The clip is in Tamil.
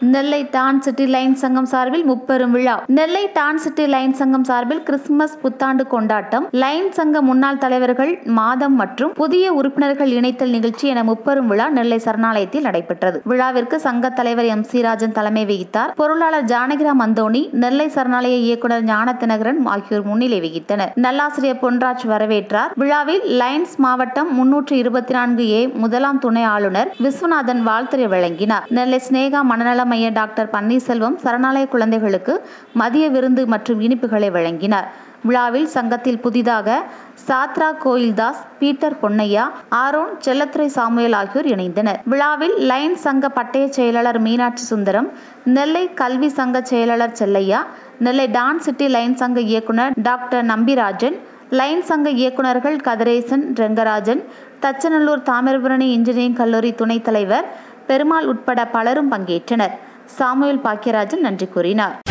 நெல்லை டான் சிட்டி லைன் சங்கம் சார்பில் முப்பெரும் விழா நெல்லை டான் சிட்டி லைன் சங்கம் சார்பில் கிறிஸ்துமஸ் புத்தாண்டு கொண்டாட்டம் லைன் சங்க முன்னாள் தலைவர்கள் மாதம் மற்றும் புதிய உறுப்பினர்கள் இணைத்தல் நிகழ்ச்சி என முப்பெரும் விழா நெல்லை சரணாலயத்தில் நடைபெற்றது விழாவிற்கு சங்க தலைவர் எம் சி ராஜன் தலைமை வகித்தார் பொருளாளர் ஜானகிராம் அந்தோணி நெல்லை சரணாலய இயக்குனர் ஞான தினகரன் ஆகியோர் முன்னிலை வகித்தனர் நல்லாசிரியர் பொன்ராஜ் வரவேற்றார் விழாவில் லைன்ஸ் மாவட்டம் முன்னூற்று இருபத்தி நான்கு ஏ முதலாம் துணை ஆளுநர் விஸ்வநாதன் வாழ்த்துரை வழங்கினார் நெல்லை ஸ்னேகா மனநல மைய டாக்டர் பன்னீர்செல்வம் சரணாலய குழந்தைகளுக்கு மதிய விருந்து மற்றும் இனிப்புகளை வழங்கினார் விழாவில் சங்கத்தில் புதிதாக Sathra Koildas Peter Ponnaiah Aaron Chellathurai Samuel ஆகியோர் இணைந்தனர் விழாவில் லைன் சங்க பட்டய செயலாளர் மீனாட்சி சுந்தரம் நெல்லை கல்வி சங்க செயலாளர் Chellaiah Nellai town city lions சங்க இயக்குனர் டாக்டர் நம்பிராஜன் லைன் சங்க இயக்குநர்கள் கதிரேசன் ரெங்கராஜன் தச்சநல்லூர் தாமிரபரணி இன்ஜினியரிங் கல்லூரி துணைத் தலைவர் பெருமாள் உட்பட பலரும் பங்கேற்றனர் சாமுவேல் பாக்கியராஜன் நன்றி கூறினார்